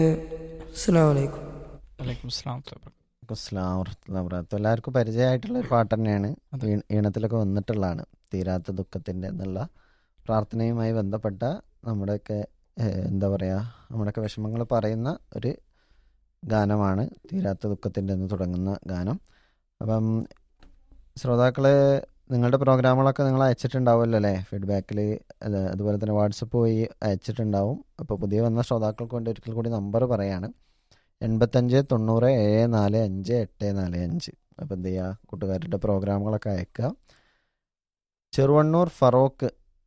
അസ്സാം വലൈക്കും വലൈക്കും സ്ലാം അസ്സലാമു വറഹ്മത്തുള്ളാഹി വബറകാതുഹു. എല്ലാവർക്കും പരിചയമായിട്ടുള്ള ഒരു പാട്ട് തന്നെയാണ് അതെ. ഈണ- ഈണത്തിലൊക്കെ വന്നിട്ടുള്ളതാണ് തീരാത്ത ദുഃഖത്തിൻ്റെ എന്നുള്ള പ്രാർത്ഥനയുമായി ബന്ധപ്പെട്ട നമ്മുടെയൊക്കെ ഏഹ്, എന്താ പറയുക നമ്മുടെയൊക്കെ വിഷമങ്ങൾ പറയുന്ന ഒരു ഗാനമാണ് തീരാത്ത ദുഃഖത്തിൻ്റെ എന്ന് തുടങ്ങുന്ന ഗാനം അപ്പം ശ്രോതാക്കൾ നിങ്ങളുടെ പ്രോഗ്രാമുകളൊക്കെ നിങ്ങൾ അയച്ചിട്ടുണ്ടാവുമല്ലോ അല്ലേ ഫീഡ്ബാക്കിൽ അതുപോലെ തന്നെ വാട്സപ്പ് വഴി അയച്ചിട്ടുണ്ടാവും അപ്പോൾ പുതിയ വന്ന ശ്രോതാക്കൾക്ക് വേണ്ടി ഒരിക്കൽ കൂടി നമ്പർ പറയാണ് എൺപത്തഞ്ച് തൊണ്ണൂറ് ഏഴ് നാല് അഞ്ച് എട്ട് നാല് അഞ്ച് അപ്പോൾ എന്ത് ചെയ്യുക കൂട്ടുകാരുടെ പ്രോഗ്രാമുകളൊക്കെ അയക്കുക ചെറുവണ്ണൂർ ഫറോക്ക്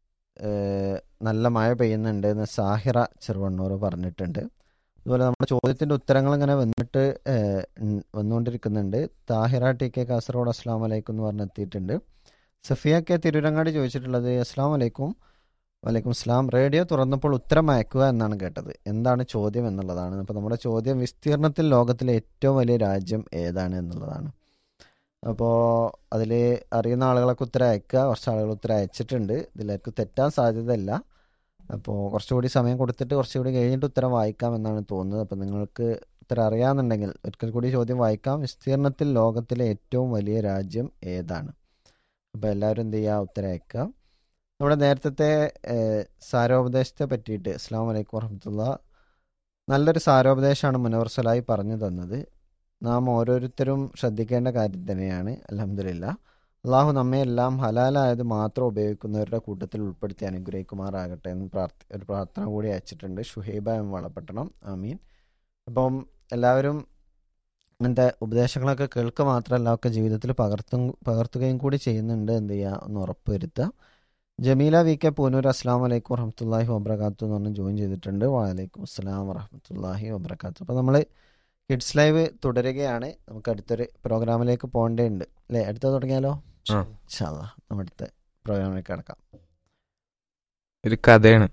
ഏഹ്, നല്ല മഴ പെയ്യുന്നുണ്ട് എന്ന് സാഹിറ ചെറുവണ്ണൂർ പറഞ്ഞിട്ടുണ്ട് അതുപോലെ നമ്മുടെ ചോദ്യത്തിൻ്റെ ഉത്തരങ്ങൾ ഇങ്ങനെ വന്നിട്ട് ഏഹ്, ഉം, വന്നുകൊണ്ടിരിക്കുന്നുണ്ട് താഹിറ ടി കെ കാസർഗോഡ് അസ്സാം വലൈക്കും എന്ന് പറഞ്ഞ് എത്തിയിട്ടുണ്ട് സഫിയ കെ തിരുരങ്ങാടി ചോദിച്ചിട്ടുള്ളത് അസ്സാം വലൈക്കും വലൈക്കും സ്ലാം റേഡിയോ തുറന്നപ്പോൾ ഉത്തരം അയക്കുക എന്നാണ് കേട്ടത് എന്താണ് ചോദ്യം എന്നുള്ളതാണ് അപ്പോൾ നമ്മുടെ ചോദ്യം വിസ്തീർണത്തിൽ ലോകത്തിലെ ഏറ്റവും വലിയ രാജ്യം ഏതാണ് എന്നുള്ളതാണ് അപ്പോൾ അതിൽ അറിയുന്ന ആളുകളൊക്കെ ഉത്തരം അയക്കുക കുറച്ച് ആളുകൾ ഉത്തരം അയച്ചിട്ടുണ്ട് ഇതിലേക്ക് തെറ്റാൻ സാധ്യതയില്ല അപ്പോൾ കുറച്ചുകൂടി സമയം കൊടുത്തിട്ട് കുറച്ചുകൂടി കഴിഞ്ഞിട്ട് ഉത്തരം വായിക്കാം എന്നാണ് തോന്നുന്നത് അപ്പോൾ നിങ്ങൾക്ക് ഉത്തരം അറിയാമെന്നുണ്ടെങ്കിൽ ഒരിക്കൽ കൂടി ചോദ്യം വായിക്കാം വിസ്തീർണത്തിൽ ലോകത്തിലെ ഏറ്റവും വലിയ രാജ്യം ഏതാണ് അപ്പോൾ എല്ലാവരും എന്ത് ചെയ്യുക ഉത്തരം അയക്കുക നമ്മുടെ നേരത്തെ സാരോപദേശത്തെ പറ്റിയിട്ട് അസ്സാം വലൈക്കും വറഹമത്തുള്ള നല്ലൊരു സാരോപദേശമാണ് മുനവർസലായി പറഞ്ഞു തന്നത് നാം ഓരോരുത്തരും ശ്രദ്ധിക്കേണ്ട കാര്യം തന്നെയാണ് അലഹമില്ല അള്ളാഹു നമ്മെ എല്ലാം ഹലാലായത് മാത്രം ഉപയോഗിക്കുന്നവരുടെ കൂട്ടത്തിൽ ഉൾപ്പെടുത്തി അനുഗ്രഹിക്കുമാറാകട്ടെ എന്ന് പ്രാർത്ഥി ഒരു പ്രാർത്ഥന കൂടി അയച്ചിട്ടുണ്ട് ഷുഹൈബ എം വളപട്ടണം ആമീൻ അപ്പം എല്ലാവരും ഇങ്ങനത്തെ ഉപദേശങ്ങളൊക്കെ കേൾക്കുക മാത്രമല്ല ഒക്കെ ജീവിതത്തിൽ പകർത്തും പകർത്തുകയും കൂടി ചെയ്യുന്നുണ്ട് എന്ത് ചെയ്യുക ഒന്ന് ഉറപ്പ് വരുത്തുക ജമീല വി കെ പൂനൂർ അസ്സാം വലൈക്കും വറഹമത്തല്ലാഹി വബർക്കാത്തു എന്ന് പറഞ്ഞ് ജോയിൻ ചെയ്തിട്ടുണ്ട് വാലൈക്കും അസ്സലാം വറഹമത്തല്ലാഹി വബർക്കാത്തു അപ്പോൾ നമ്മൾ കിഡ്സ് ലൈവ് തുടരുകയാണ് നമുക്ക് അടുത്തൊരു പ്രോഗ്രാമിലേക്ക് പോകേണ്ടതുണ്ട് അല്ലേ അടുത്ത തുടങ്ങിയാലോ ആ. ഇൻഷാല്ലാ നമ്മുടെ അടുത്ത പ്രോഗ്രാമിലേക്ക് കിടക്കാം ഒരു കഥയാണ്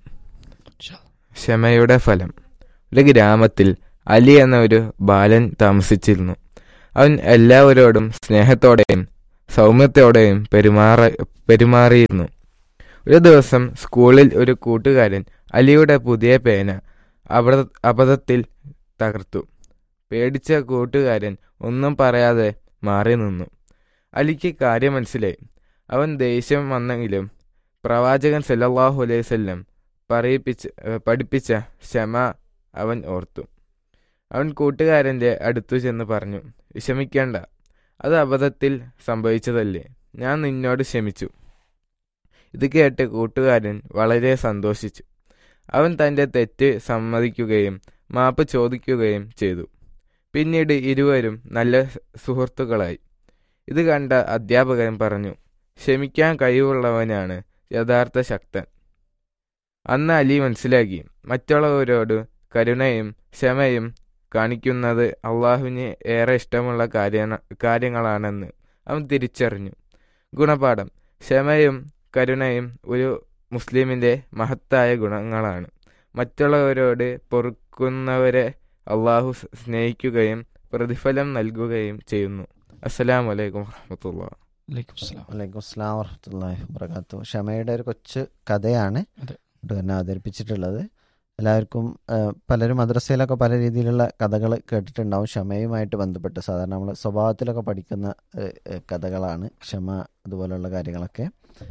ക്ഷമയുടെ ഫലം ഒരു ഗ്രാമത്തിൽ അലി എന്ന ഒരു ബാലൻ താമസിച്ചിരുന്നു അവൻ എല്ലാവരോടും സ്നേഹത്തോടെയും സൗമ്യത്തോടെയും പെരുമാറ പെരുമാറിയിരുന്നു ഒരു ദിവസം സ്കൂളിൽ ഒരു കൂട്ടുകാരൻ അലിയുടെ പുതിയ പേന അബദ്ധ അബദ്ധത്തിൽ തകർത്തു പേടിച്ച കൂട്ടുകാരൻ ഒന്നും പറയാതെ മാറി നിന്നു അലിക്ക് കാര്യം മനസ്സിലായി അവൻ ദേഷ്യം വന്നെങ്കിലും പ്രവാചകൻ സല്ലല്ലാഹു അലൈഹി വസല്ലം പറയിപ്പിച്ച് ഏ, പഠിപ്പിച്ച ക്ഷമ അവൻ ഓർത്തു അവൻ കൂട്ടുകാരൻ്റെ അടുത്തു ചെന്ന് പറഞ്ഞു വിഷമിക്കേണ്ട അത് അബദ്ധത്തിൽ സംഭവിച്ചതല്ലേ ഞാൻ നിന്നോട് ക്ഷമിച്ചു ഇത് കേട്ട് കൂട്ടുകാരൻ വളരെ സന്തോഷിച്ചു അവൻ തൻ്റെ തെറ്റ് സമ്മതിക്കുകയും മാപ്പ് ചോദിക്കുകയും ചെയ്തു പിന്നീട് ഇരുവരും നല്ല സുഹൃത്തുക്കളായി ഇത് കണ്ട അധ്യാപകൻ പറഞ്ഞു ക്ഷമിക്കാൻ കഴിവുള്ളവനാണ് യഥാർത്ഥ ശക്തൻ അന്ന് അലി മനസ്സിലാക്കി മറ്റുള്ളവരോട് കരുണയും ക്ഷമയും കാണിക്കുന്നത് അള്ളാഹുവിന് ഏറെ ഇഷ്ടമുള്ള കാര്യ കാര്യങ്ങളാണെന്ന് അവൻ തിരിച്ചറിഞ്ഞു ഗുണപാഠം ക്ഷമയും കരുണയും ഒരു മുസ്ലിമിൻ്റെ മഹത്തായ ഗുണങ്ങളാണ് മറ്റുള്ളവരോട് പൊറുക്കുന്നവരെ അള്ളാഹു സ്നേഹിക്കുകയും പ്രതിഫലം നൽകുകയും ചെയ്യുന്നു അസ്സലാമു അലൈക്കും വറഹമത്തുള്ള വലൈക്കും സ്ലാം വലൈക്കും അസ്സാം വറഹമത്തല്ലാഹി വബർക്കാത്തു ക്ഷമയുടെ ഒരു കൊച്ചു കഥയാണ് അതെ. കൂട്ടുകാരനെ അവതരിപ്പിച്ചിട്ടുള്ളത് എല്ലാവർക്കും ആ, പലരും മദ്രസയിലൊക്കെ പല രീതിയിലുള്ള കഥകൾ കേട്ടിട്ടുണ്ടാവും ക്ഷമയുമായിട്ട് ബന്ധപ്പെട്ട് സാധാരണ നമ്മൾ സ്വഭാവത്തിലൊക്കെ പഠിക്കുന്ന ഏ, ഏ, കഥകളാണ് ക്ഷമ അതുപോലെയുള്ള കാര്യങ്ങളൊക്കെ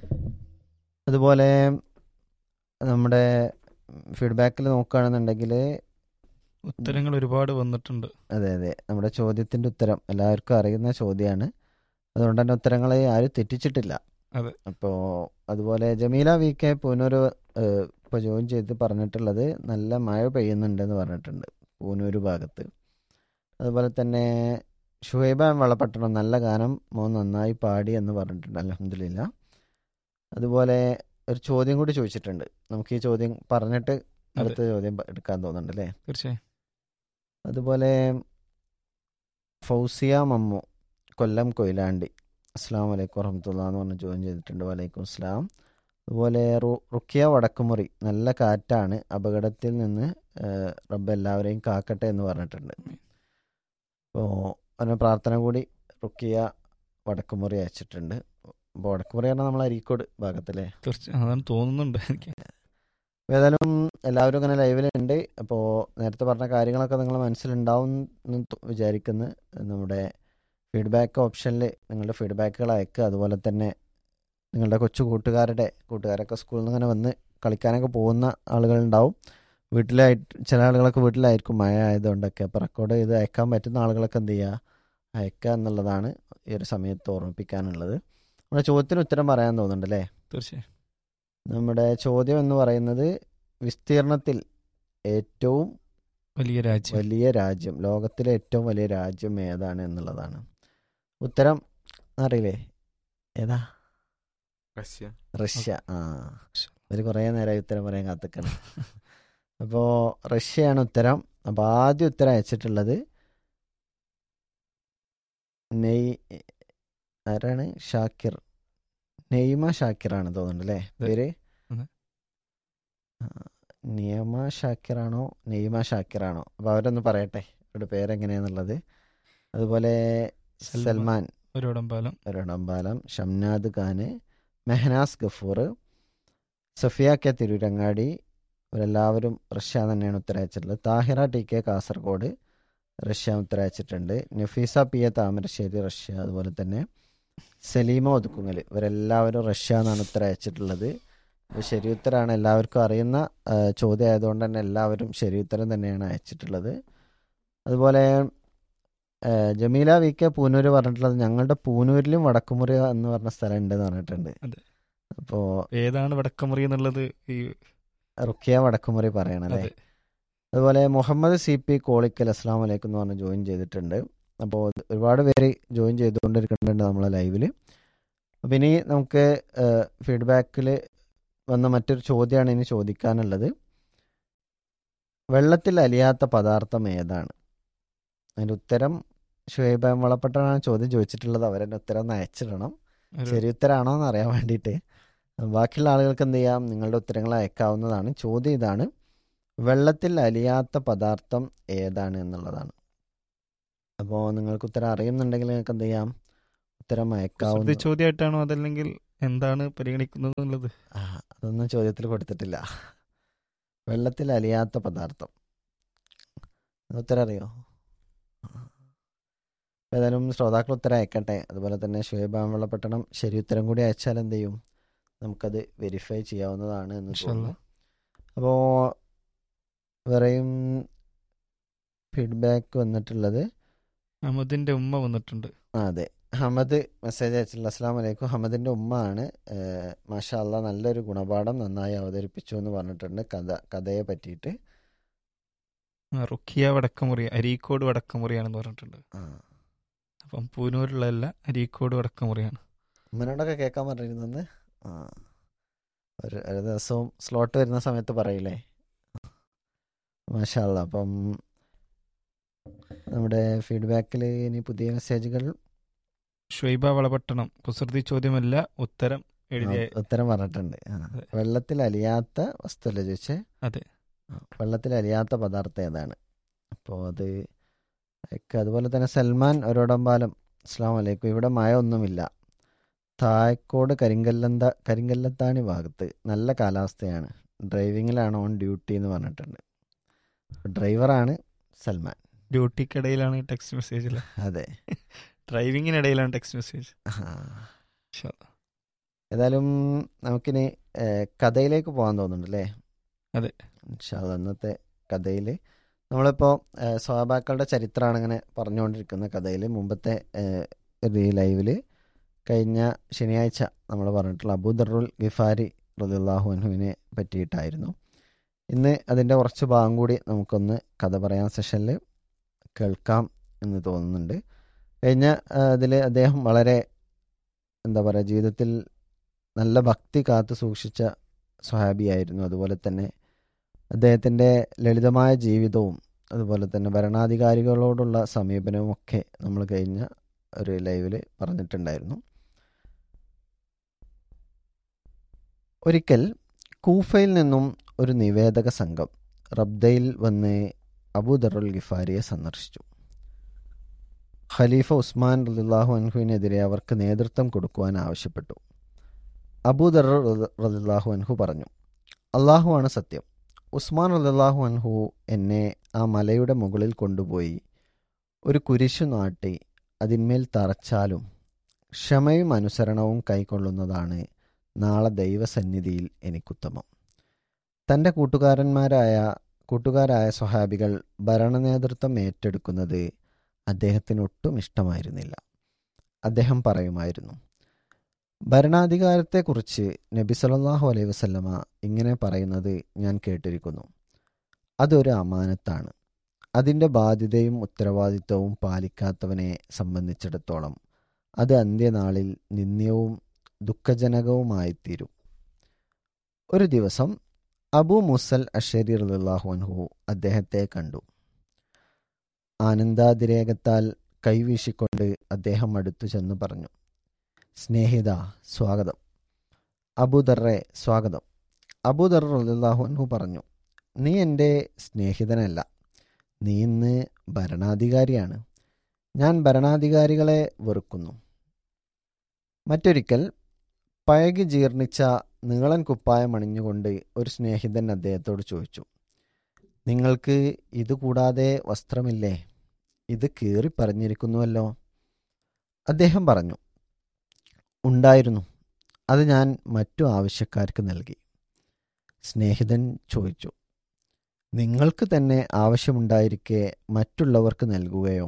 അതുപോലെ നമ്മുടെ ഫീഡ്ബാക്കിൽ നോക്കുകയാണെന്നുണ്ടെങ്കിൽ ഉത്തരങ്ങൾ ഒരുപാട് വന്നിട്ടുണ്ട് അതെ അതെ നമ്മുടെ ചോദ്യത്തിൻ്റെ ഉത്തരം എല്ലാവർക്കും അറിയുന്ന ചോദ്യമാണ് അതുകൊണ്ട് തന്നെ ഉത്തരങ്ങളെ ആരും തെറ്റിച്ചിട്ടില്ല അതെ. അപ്പോൾ അതുപോലെ ജമീല വി കെ പൂനൂർ ഇപ്പോൾ ജോയിൻ ചെയ്ത് പറഞ്ഞിട്ടുള്ളത് നല്ല മഴ പെയ്യുന്നുണ്ടെന്ന് പറഞ്ഞിട്ടുണ്ട് പൂനൂർ ഭാഗത്ത് അതുപോലെ തന്നെ ഷുഹൈബ വളപട്ടണം നല്ല ഗാനം മോൻ നന്നായി പാടി എന്ന് പറഞ്ഞിട്ടുണ്ട് അലഹമില്ല അതുപോലെ ഒരു ചോദ്യം കൂടി ചോദിച്ചിട്ടുണ്ട് നമുക്ക് ഈ ചോദ്യം പറഞ്ഞിട്ട് അടുത്ത ചോദ്യം പ- എടുക്കാൻ തോന്നുന്നുണ്ട് അല്ലേ തീർച്ചയായും അതുപോലെ ഫൗസിയ മമ്മു കൊല്ലം കൊയിലാണ്ടി അസ്സാം വലൈക്കും വറഹമത്തുള്ള എന്ന് പറഞ്ഞ് ജോയിൻ ചെയ്തിട്ടുണ്ട് വലൈക്കും അസ്ലാം അതുപോലെ റു- റുക്കിയ വടക്കുമുറി നല്ല കാറ്റാണ് അപകടത്തിൽ നിന്ന് ഏഹ്, റബ്ബ് എല്ലാവരെയും കാക്കട്ടെ എന്ന് പറഞ്ഞിട്ടുണ്ട് അപ്പോൾ അതിന് പ്രാർത്ഥന കൂടി റുക്കിയ വടക്കുമുറി അയച്ചിട്ടുണ്ട് അപ്പോൾ വടക്കുമുറി പറഞ്ഞാൽ നമ്മൾ അരീക്കോട് ഭാഗത്തല്ലേ തീർച്ചയായും അതാണ് തോന്നുന്നുണ്ട് എനിക്ക് അപ്പോൾ ഏതായാലും എല്ലാവരും ഇങ്ങനെ ലൈവിലുണ്ട് അപ്പോൾ നേരത്തെ പറഞ്ഞ കാര്യങ്ങളൊക്കെ നിങ്ങൾ മനസ്സിലുണ്ടാവും എന്ന് തു- വിചാരിക്കുന്നു നമ്മുടെ ഫീഡ്ബാക്ക് ഓപ്ഷനിൽ നിങ്ങളുടെ ഫീഡ്ബാക്കുകൾ അയക്കുക അതുപോലെ തന്നെ നിങ്ങളുടെ കൊച്ചു കൂട്ടുകാരുടെ കൂട്ടുകാരൊക്കെ സ്കൂളിൽ നിന്ന് ഇങ്ങനെ വന്ന് കളിക്കാനൊക്കെ പോകുന്ന ആളുകളുണ്ടാവും വീട്ടിലായിട്ട് ചില ആളുകളൊക്കെ വീട്ടിലായിരിക്കും മഴ ആയതുകൊണ്ടൊക്കെ അപ്പോൾ റെക്കോർഡ് ചെയ്ത് അയക്കാൻ പറ്റുന്ന ആളുകളൊക്കെ എന്ത് ചെയ്യുക അയക്കുക എന്നുള്ളതാണ് ഈ ഒരു സമയത്ത് ഓർമ്മിപ്പിക്കാനുള്ളത് നമ്മുടെ ചോദ്യത്തിന് ഉത്തരം പറയാൻ തോന്നുന്നുണ്ട് അല്ലേ തീർച്ചയായും നമ്മുടെ ചോദ്യം എന്ന് പറയുന്നത് വിസ്തീർണത്തിൽ ഏറ്റവും വലിയ രാജ്യം വലിയ രാജ്യം ലോകത്തിലെ ഏറ്റവും വലിയ രാജ്യം ഏതാണ് എന്നുള്ളതാണ് ഉത്തരം അറിയില്ലേ ഏതാ റഷ്യ റഷ്യ ആ റഷ്യ. ഒരു കുറേ നേരമായി ഉത്തരം പറയാൻ കാത്തിക്കണം അപ്പോൾ റഷ്യയാണ് ഉത്തരം അപ്പോൾ ആദ്യം ഉത്തരം അയച്ചിട്ടുള്ളത് നെയ് ആരാണ് ഷാക്കിർ നെയ്മ ഷാക്കിറാണ് തോന്നുന്നുണ്ട് അല്ലേ അതെ. പേര് അതെ. ആ, നിയമ ഷാക്കിറാണോ നെയ്മ ഷാക്കിറാണോ അപ്പോൾ അവരൊന്ന് പറയട്ടെ അവരുടെ പേരെങ്ങനെയാന്നുള്ളത് അതുപോലെ സൽമാൻ. സൽമാൻ ഒരോടമ്പാലം ഒരടമ്പാലം ഷംനാദ് ഖാന് മെഹനാസ് ഗഫൂർ സഫിയ കെ തിരൂരങ്ങാടി ഇവരെല്ലാവരും റഷ്യ തന്നെയാണ് ഉത്തരയച്ചിട്ടുള്ളത് Thahira T K Kasaragod Russia ഉത്തരയച്ചിട്ടുണ്ട് Nafeesa P A Thamarassery Russia അതുപോലെ തന്നെ സലീമ ഒതുക്കുങ്ങൽ ഇവരെല്ലാവരും റഷ്യ എന്നാണ് ഉത്തരയച്ചിട്ടുള്ളത് ഇത് ശരി ഉത്തരമാണ് എല്ലാവർക്കും അറിയുന്ന ആ, ചോദ്യം ആയതുകൊണ്ട് തന്നെ എല്ലാവരും ശരി ഉത്തരം തന്നെയാണ് അയച്ചിട്ടുള്ളത് അതുപോലെ ആ, ജമീല വി കെ പൂനൂര് പറഞ്ഞിട്ടുള്ളത് ഞങ്ങളുടെ പൂനൂരിലും വടക്കുമുറി എന്ന് പറഞ്ഞ സ്ഥലം ഉണ്ടെന്ന് പറഞ്ഞിട്ടുണ്ട് അതെ. അപ്പോൾ ഏതാണ് വടക്കമുറി എന്നുള്ളത് ഈ റുക്കിയ വടക്കുമുറി പറയണല്ലേ അതെ അതുപോലെ മുഹമ്മദ് സി പി കോളിക്കൽ അസ്ലാം വലൈക്കും എന്ന് പറഞ്ഞ് ജോയിൻ ചെയ്തിട്ടുണ്ട് അപ്പോൾ ഒരുപാട് പേര് ജോയിൻ ചെയ്തുകൊണ്ടിരിക്കുന്നുണ്ട് നമ്മളെ ലൈവിൽ അപ്പം ഇനി നമുക്ക് ഫീഡ്ബാക്കിൽ വന്ന മറ്റൊരു ചോദ്യമാണ് ഇനി ചോദിക്കാനുള്ളത് വെള്ളത്തിൽ അലിയാത്ത പദാർത്ഥം ഏതാണ് അതിൻ്റെ ഉത്തരം ഷുഹൈബ് വളപ്പെട്ടാണ് ചോദ്യം ചോദിച്ചിട്ടുള്ളത് അവരെന്നെ ഉത്തരം ഒന്ന് അയച്ചിടണം ഒരു ശരി ഉത്തരാണോ എന്ന് അറിയാൻ വേണ്ടിയിട്ട് ബാക്കിയുള്ള ആളുകൾക്ക് എന്ത് ചെയ്യാം നിങ്ങളുടെ ഉത്തരങ്ങൾ അയക്കാവുന്നതാണ് ചോദ്യം ഇതാണ് വെള്ളത്തിൽ അലിയാത്ത പദാർത്ഥം ഏതാണ് എന്നുള്ളതാണ് അപ്പോൾ നിങ്ങൾക്ക് ഉത്തരം അറിയുന്നുണ്ടെങ്കിൽ നിങ്ങൾക്ക് എന്ത് ചെയ്യാം ഉത്തരം കുസൃതി അയക്കാവുന്ന ചോദ്യമായിട്ടാണോ അതല്ലെങ്കിൽ എന്താണ് പരിഗണിക്കുന്നത് എന്നുള്ളത് ആ, അതൊന്നും ചോദ്യത്തിൽ കൊടുത്തിട്ടില്ല വെള്ളത്തിൽ അലിയാത്ത പദാർത്ഥം ഉത്തരം അറിയോ ഏതായാലും ശ്രോതാക്കൾ ഉത്തരം അയക്കട്ടെ അതുപോലെ തന്നെ ഷുഹൈബ് വെള്ളപ്പെട്ടണം ശരി ഉത്തരം കൂടി അയച്ചാൽ എന്ത് ചെയ്യും നമുക്കത് വെരിഫൈ ചെയ്യാവുന്നതാണ് എന്ന് ഇൻഷാ തോന്നുന്നു അപ്പോൾ വേറെയും ഫീഡ്ബാക്ക് വന്നിട്ടുള്ളത് അഹമ്മദിന്റെ ഉമ്മ വന്നിട്ടുണ്ട് ആ അതെ ഹമദ് മെസ്സേജ് അയച്ചിട്ടുള്ള അസ്സാം വലൈക്കും ഹമദിൻ്റെ ഉമ്മ ആണ് മാഷാ അല്ലാ നല്ലൊരു ഗുണപാഠം നന്നായി അവതരിപ്പിച്ചു എന്ന് പറഞ്ഞിട്ടുണ്ട് കഥ കഥയെ പറ്റിയിട്ട് ആ, റുക്കിയ വടക്കമുറി അരീക്കോട് വടക്കമുറിയാണെന്ന് പറഞ്ഞിട്ടുണ്ട് ആ അപ്പം പൂനൂരുള്ളതല്ല അരീക്കോട് വടക്കമുറിയാണ് ഉമ്മനോടൊക്കെ കേൾക്കാൻ പറഞ്ഞിരുന്നെന്ന് ആ ഒരു ഒരു ദിവസവും സ്ലോട്ട് വരുന്ന സമയത്ത് പറയില്ലേ മാഷാ അല്ലാ അപ്പം നമ്മുടെ ഫീഡ്ബാക്കിൽ ഇനി പുതിയ മെസ്സേജുകൾ ഷുൈബ വളപട്ടണം കുസൃതി ചോദ്യമല്ല ഉത്തരം എഴുതിയ ആ, ഉത്തരം പറഞ്ഞിട്ടുണ്ട് ആ. അതെ. വെള്ളത്തിൽ അലിയാത്ത വസ്തുവല്ലേ ചോദിച്ചേ അതെ ആ, വെള്ളത്തിൽ അലിയാത്ത പദാർത്ഥം ഏതാണ് അപ്പോൾ അത് ഒക്കെ അതുപോലെ തന്നെ സൽമാൻ ഒരോടമ്പാലം അസ്സാം വലൈക്കും ഇവിടെ മഴ ഒന്നുമില്ല തായക്കോട് കരിങ്കല്ലന്ത കരിങ്കല്ലത്താണി ഭാഗത്ത് നല്ല കാലാവസ്ഥയാണ് ഡ്രൈവിങ്ങിലാണ് ഓൺ ഡ്യൂട്ടി എന്ന് പറഞ്ഞിട്ടുണ്ട് ഡ്രൈവറാണ് സൽമാൻ ഡ്യൂട്ടിക്കിടയിലാണ് ടെക്സ്റ്റ് മെസ്സേജിൽ അതെ ഡ്രൈവിങ്ങിനിടയിലാണ് ടെക്സ്റ്റ് മെസ്സേജ് ആ. ഏതായാലും നമുക്കിനി ഏഹ്, കഥയിലേക്ക് പോകാൻ തോന്നുന്നുണ്ട് അല്ലേ അതെ. ഇൻഷാല്ലാ ഇന്നത്തെ കഥയിൽ നമ്മളിപ്പോൾ സ്വാഭാക്കളുടെ ചരിത്രമാണ് ഇങ്ങനെ പറഞ്ഞുകൊണ്ടിരിക്കുന്ന കഥയിൽ മുമ്പത്തെ ഏഹ്, ഒരു ഈ ലൈവിൽ കഴിഞ്ഞ ശനിയാഴ്ച നമ്മൾ പറഞ്ഞിട്ടുള്ള അബൂദറുൽ ഗിഫാരി റലിള്ളാഹു അൻഹുവിനെ പറ്റിയിട്ടായിരുന്നു ഇന്ന് അതിൻ്റെ കുറച്ച് ഭാഗം കൂടി നമുക്കൊന്ന് കഥ പറയാൻ സെഷനിൽ കേൾക്കാം എന്ന് തോന്നുന്നുണ്ട് കഴിഞ്ഞ ഇതിൽ അദ്ദേഹം വളരെ എന്താ പറയുക ജീവിതത്തിൽ നല്ല ഭക്തി കാത്തു സൂക്ഷിച്ച സ്വഹാബിയായിരുന്നു അതുപോലെ തന്നെ അദ്ദേഹത്തിൻ്റെ ലളിതമായ ജീവിതവും അതുപോലെ തന്നെ ഭരണാധികാരികളോടുള്ള സമീപനവും ഒക്കെ നമ്മൾ കഴിഞ്ഞ ഒരു ലൈവിൽ പറഞ്ഞിട്ടുണ്ടായിരുന്നു ഒരിക്കൽ കൂഫയിൽ നിന്നും ഒരു നിവേദക സംഘം റബ്ദയിൽ വന്ന് അബൂദറുൽ ഗിഫാരിയെ സന്ദർശിച്ചു ഖലീഫ ഉസ്മാൻ റലിള്ളാഹു അൻഹുവിനെതിരെ അവർക്ക് നേതൃത്വം കൊടുക്കുവാൻ ആവശ്യപ്പെട്ടു അബൂദർ റലിള്ളാഹു അൻഹു പറഞ്ഞു അള്ളാഹുവാണ് സത്യം ഉസ്മാൻ അല്ലാഹു അൻഹു എന്നെ ആ മലയുടെ മുകളിൽ കൊണ്ടുപോയി ഒരു കുരിശു നാട്ടി അതിന്മേൽ തറച്ചാലും ക്ഷമയും അനുസരണവും കൈക്കൊള്ളുന്നതാണ് നാളെ ദൈവസന്നിധിയിൽ എനിക്കുത്തമം തൻ്റെ കൂട്ടുകാരന്മാരായ കൂട്ടുകാരായ സ്വഹാബികൾ ഭരണനേതൃത്വം ഏറ്റെടുക്കുന്നത് അദ്ദേഹത്തിന് ഒട്ടും ഇഷ്ടമായിരുന്നില്ല അദ്ദേഹം പറയുമായിരുന്നു ഭരണാധികാരത്തെക്കുറിച്ച് നബി സല്ലല്ലാഹു അലൈഹി വസല്ലമ ഇങ്ങനെ പറയുന്നത് ഞാൻ കേട്ടിരിക്കുന്നു അതൊരു അമാനത്താണ് അതിൻ്റെ ബാധ്യതയും ഉത്തരവാദിത്വവും പാലിക്കാത്തവനെ സംബന്ധിച്ചിടത്തോളം അത് അന്ത്യനാളിൽ നിന്ദ്യവും ദുഃഖജനകവുമായിത്തീരും ഒരു ദിവസം അബു മുസൽ അഷരി റളിയല്ലാഹു അൻഹു അദ്ദേഹത്തെ കണ്ടു ആനന്ദാതിരേകത്താൽ കൈവീശിക്കൊണ്ട് അദ്ദേഹം അടുത്തു ചെന്ന് പറഞ്ഞു സ്നേഹിത സ്വാഗതം അബൂദറെ സ്വാഗതം അബൂദർ റളിയല്ലാഹു അൻഹു പറഞ്ഞു നീ എൻ്റെ സ്നേഹിതനല്ല നീ ഇന്ന് ഭരണാധികാരിയാണ് ഞാൻ ഭരണാധികാരികളെ വെറുക്കുന്നു മറ്റൊരിക്കൽ പഴകി ജീർണിച്ച നീളൻ കുപ്പായം അണിഞ്ഞുകൊണ്ട് ഒരു സ്നേഹിതൻ അദ്ദേഹത്തോട് ചോദിച്ചു നിങ്ങൾക്ക് ഇത് കൂടാതെ വസ്ത്രമില്ലേ ഇത് കീറി പറഞ്ഞിരിക്കുന്നുവല്ലോ അദ്ദേഹം പറഞ്ഞു ഉണ്ടായിരുന്നു അത് ഞാൻ മറ്റു ആവശ്യക്കാർക്ക് നൽകി സ്നേഹിതൻ ചോദിച്ചു നിങ്ങൾക്ക് തന്നെ ആവശ്യമുണ്ടായിരിക്കെ മറ്റുള്ളവർക്ക് നൽകുകയോ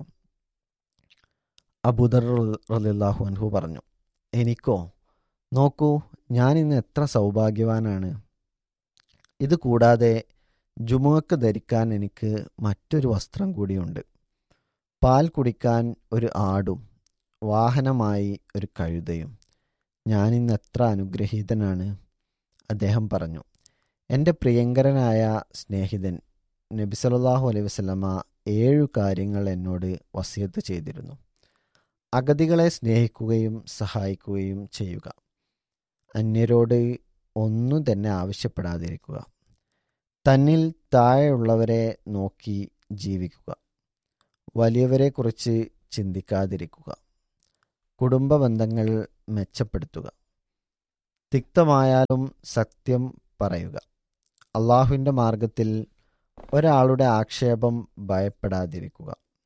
അബൂദർ റളിയല്ലാഹു അൻഹു പറഞ്ഞു എനിക്കോ നോക്കൂ ഞാൻ ഇന്ന് എത്ര സൗഭാഗ്യവാനാണ് ഇത് കൂടാതെ ജുമുഅക്ക് ധരിക്കാൻ എനിക്ക് മറ്റൊരു വസ്ത്രം കൂടിയുണ്ട് പാൽ കുടിക്കാൻ ഒരു ആടും വാഹനമായി ഒരു കഴുതയും ഞാനിന്ന് എത്ര അനുഗ്രഹീതനാണ് അദ്ദേഹം പറഞ്ഞു എൻ്റെ പ്രിയങ്കരനായ സ്നേഹിതൻ നബി സല്ലല്ലാഹു അലൈഹി വസല്ലമ ഏഴു കാര്യങ്ങൾ എന്നോട് വസിയത്ത് ചെയ്തിരുന്നു അഗതികളെ സ്നേഹിക്കുകയും സഹായിക്കുകയും ചെയ്യുക അന്യരോട് ഒന്നും തന്നെ ആവശ്യപ്പെടാതിരിക്കുക തന്നിൽ താഴെയുള്ളവരെ നോക്കി ജീവിക്കുക വലിയവരെക്കുറിച്ച് ചിന്തിക്കാതിരിക്കുക കുടുംബ ബന്ധങ്ങൾ മെച്ചപ്പെടുത്തുക തിക്തമായാലും സത്യം പറയുക അള്ളാഹുവിൻ്റെ മാർഗത്തിൽ ഒരാളുടെ ആക്ഷേപം ഭയപ്പെടാതിരിക്കുക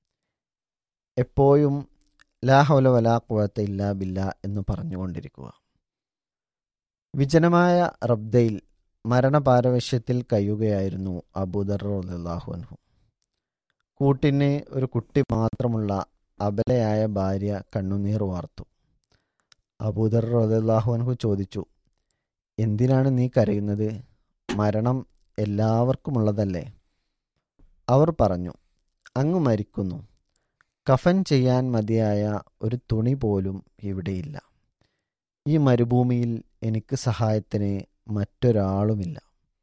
എപ്പോഴും ലാ ഹൗല വലാ കുവത്ത ഇല്ലാ ബില്ല എന്ന് പറഞ്ഞുകൊണ്ടിരിക്കുക വിജനമായ റബ്ദയിൽ മരണപാരവശ്യത്തിൽ കഴിയുകയായിരുന്നു അബൂദർ റളിയല്ലാഹു അൻഹു കൂട്ടിന് ഒരു കുട്ടി മാത്രമുള്ള അബലയായ ഭാര്യ കണ്ണുനീർ വാർത്തു അബൂദർ റളിയല്ലാഹു അൻഹു ചോദിച്ചു എന്തിനാണ് നീ കരയുന്നത് മരണം എല്ലാവർക്കുമുള്ളതല്ലേ അവർ പറഞ്ഞു അങ്ങ് മരിക്കുന്നു കഫൻ ചെയ്യാൻ മതിയായ ഒരു തുണി പോലും ഇവിടെയില്ല ഈ മരുഭൂമിയിൽ എനിക്ക് സഹായത്തിന് മറ്റൊരാളുമില്ല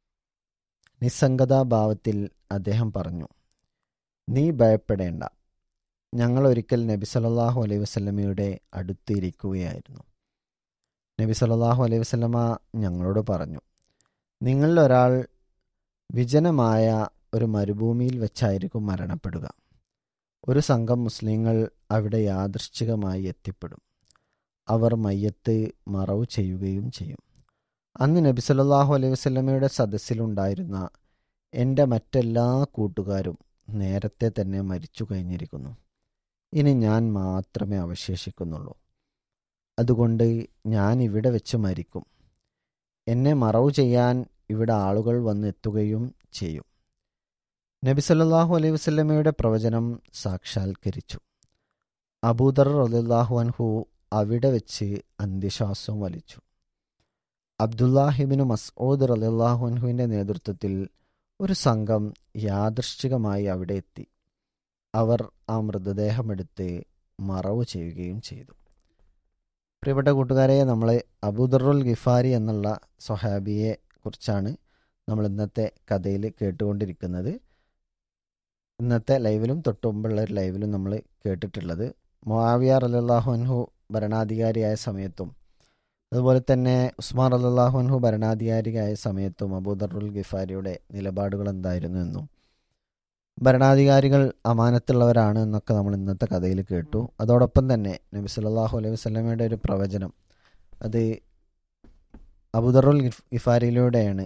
നിസ്സംഗതാഭാവത്തിൽ അദ്ദേഹം പറഞ്ഞു നീ ഭയപ്പെടേണ്ട ഞങ്ങൾ ഒരിക്കൽ നബി സല്ലല്ലാഹു അലൈഹി വസല്ലമയുടെ അടുത്തിരിക്കുകയായിരുന്നു നബി സല്ലല്ലാഹു അലൈഹി വസല്ലമ ഞങ്ങളോട് പറഞ്ഞു നിങ്ങളിൽ ഒരാൾ വിജനമായ ഒരു മരുഭൂമിയിൽ വെച്ചായിരിക്കും മരണപ്പെടുക ഒരു സംഘം മുസ്ലിങ്ങൾ അവിടെ യാദൃശ്ചികമായി എത്തിപ്പെടും അവർ മയ്യത്ത് മറവ് ചെയ്യുകയും ചെയ്യും അന്ന് നബി സല്ലല്ലാഹു അലൈഹി വസല്ലമയുടെ സദസ്സിലുണ്ടായിരുന്ന എൻ്റെ മറ്റെല്ലാ കൂട്ടുകാരും നേരത്തെ തന്നെ മരിച്ചു കഴിഞ്ഞിരിക്കുന്നു ഇനി ഞാൻ മാത്രമേ അവശേഷിക്കുന്നുള്ളൂ അതുകൊണ്ട് ഞാൻ ഇവിടെ വെച്ച് മരിക്കും എന്നെ മറവ് ചെയ്യാൻ ഇവിടെ ആളുകൾ വന്നെത്തുകയും ചെയ്യും നബി സല്ലല്ലാഹു അലൈഹി വസല്ലമയുടെ പ്രവചനം സാക്ഷാത്കരിച്ചു അബൂദർ റളിയല്ലാഹു അൻഹു അവിടെ വെച്ച് അന്ത്യശ്വാസം വലിച്ചു അബ്ദുല്ലാഹിബിന് മസ്ഊദ് റളിയല്ലാഹു അൻഹുവിൻ്റെ നേതൃത്വത്തിൽ ഒരു സംഘം യാദൃശ്ചികമായി അവിടെ എത്തി അവർ ആ മൃതദേഹമെടുത്ത് മറവ് ചെയ്യുകയും ചെയ്തു പ്രിയപ്പെട്ട കൂട്ടുകാരെ നമ്മൾ അബൂദറുൽ ഗിഫാരി എന്നുള്ള സ്വഹാബിയെ കുറിച്ചാണ് നമ്മൾ ഇന്നത്തെ കഥയിൽ കേട്ടുകൊണ്ടിരിക്കുന്നത് ഇന്നത്തെ ലൈവിലും തൊട്ട് മുമ്പുള്ള ഒരു ലൈവിലും നമ്മൾ കേട്ടിട്ടുള്ളത് മുആവിയ റലാഹു അൻഹു ഭരണാധികാരിയായ സമയത്തും അതുപോലെ തന്നെ ഉസ്മാൻ റലാഹു അൻഹു ഭരണാധികാരിയായ സമയത്തും അബൂദറുൽ ഗിഫാരിയുടെ നിലപാടുകൾ എന്തായിരുന്നു എന്നും ഭരണാധികാരികൾ അമാനത്തുള്ളവരാണ് എന്നൊക്കെ നമ്മൾ ഇന്നത്തെ കഥയിൽ കേട്ടു അതോടൊപ്പം തന്നെ നബി സല്ലല്ലാഹു അലൈഹി വസല്ലമയുടെ ഒരു പ്രവചനം അത് അബൂദറുൽ ഗിഫ്- ഗിഫാരിയിലൂടെയാണ്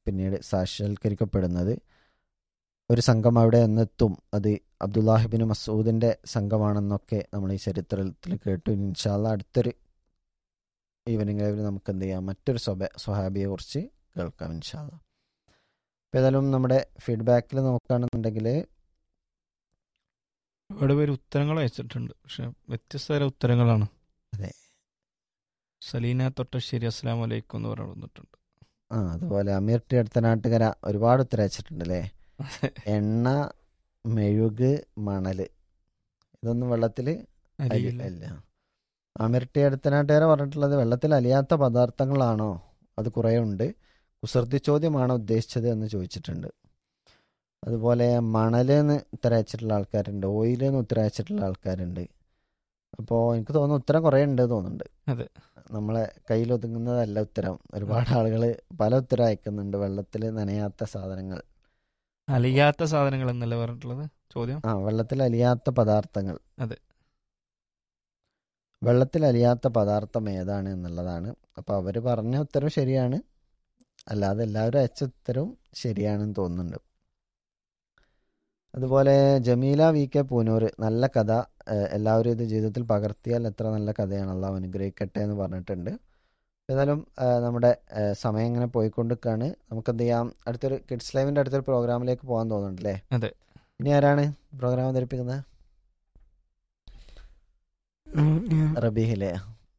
പിന്നീട് സാക്ഷാത്കരിക്കപ്പെടുന്നത് ഒരു സംഘം അവിടെ എന്നെത്തും അത് അബ്ദുല്ലാഹിബിൻ മസൂദിന്റെ സംഘമാണെന്നൊക്കെ നമ്മൾ ഈ ചരിത്രത്തിൽ കേട്ടു ഇൻഷാല്ല അടുത്തൊരു ഈവനിങ് ലൈവിൽ നമുക്ക് എന്ത് ചെയ്യാം മറ്റൊരു സ്വബ സ്വഹാബിയെ കുറിച്ച് കേൾക്കാം ഇൻഷാല്ല അപ്പോൾ ഏതായാലും നമ്മുടെ ഫീഡ്ബാക്കിൽ നോക്കുകയാണെന്നുണ്ടെങ്കിൽ ഒരുപാട് പേര് ഉത്തരങ്ങൾ അയച്ചിട്ടുണ്ട് പക്ഷെ വ്യത്യസ്തതര ഉത്തരങ്ങളാണ് അതെ. സലീന തൊട്ടശ്ശേരി അസ്സാം വലൈക്കും എന്ന് പറഞ്ഞു വന്നിട്ടുണ്ട് ആ അതുപോലെ അമീർ ടി അടുത്ത നാട്ടുകര ഒരുപാട് ഉത്തരം അയച്ചിട്ടുണ്ട് അല്ലേ എണ്ണ മെഴുക് മണല് ഇതൊന്നും വെള്ളത്തിൽ അലിയില്ല. അല്ല അമിർട്ടി അടുത്തനാട്ടുകാരെ പറഞ്ഞിട്ടുള്ളത് വെള്ളത്തിൽ അലിയാത്ത പദാർത്ഥങ്ങളാണോ അത് കുറേ ഉണ്ട് കുസൃതി ചോദ്യമാണോ ഉദ്ദേശിച്ചത് എന്ന് ചോദിച്ചിട്ടുണ്ട് അതുപോലെ മണലെന്ന് ഉത്തരം അയച്ചിട്ടുള്ള ആൾക്കാരുണ്ട് ഓയിലെന്ന് ഉത്തരം അയച്ചിട്ടുള്ള ആൾക്കാരുണ്ട് അപ്പോൾ എനിക്ക് തോന്നുന്നു ഉത്തരം കുറേ ഉണ്ട് തോന്നുന്നുണ്ട് അതെ. നമ്മളെ കയ്യിൽ ഒതുങ്ങുന്നതല്ല ഉത്തരം ഒരുപാട് ആളുകൾ പല ഉത്തരം അയക്കുന്നുണ്ട് വെള്ളത്തിൽ നനയാത്ത സാധനങ്ങൾ അലിയാത്ത സാധനങ്ങൾ എന്നല്ലേ പറഞ്ഞിട്ടുള്ളത് ചോദ്യം ആ വെള്ളത്തിൽ അലിയാത്ത പദാർത്ഥങ്ങൾ അതെ. വെള്ളത്തിൽ അലിയാത്ത പദാർത്ഥം ഏതാണ് എന്നുള്ളതാണ് അപ്പോൾ അവർ പറഞ്ഞ ഉത്തരം ശരിയാണ് അല്ലാതെ എല്ലാവരും അയച്ച ഉത്തരവും ശരിയാണെന്ന് തോന്നുന്നുണ്ട് അതുപോലെ ജമീല വി കെ പൂനൂർ നല്ല കഥ ഏഹ് എല്ലാവരും ഇത് ജീവിതത്തിൽ പകർത്തിയാൽ എത്ര നല്ല കഥയാണ് അള്ളാഹു അനുഗ്രഹിക്കട്ടെ എന്ന് പറഞ്ഞിട്ടുണ്ട് ഏതായാലും ഏഹ് നമ്മുടെ ഏഹ് സമയം ഇങ്ങനെ പോയിക്കൊണ്ടിരിക്കുകയാണ് നമുക്ക് എന്ത് ചെയ്യാം അടുത്തൊരു കിഡ്സ് ലൈവിൻ്റെ അടുത്തൊരു പ്രോഗ്രാമിലേക്ക് പോകാൻ തോന്നുന്നുണ്ട് അല്ലേ അതെ. ഇനി ആരാണ് പ്രോഗ്രാം അവതരിപ്പിക്കുന്നത് റബീഹിലെ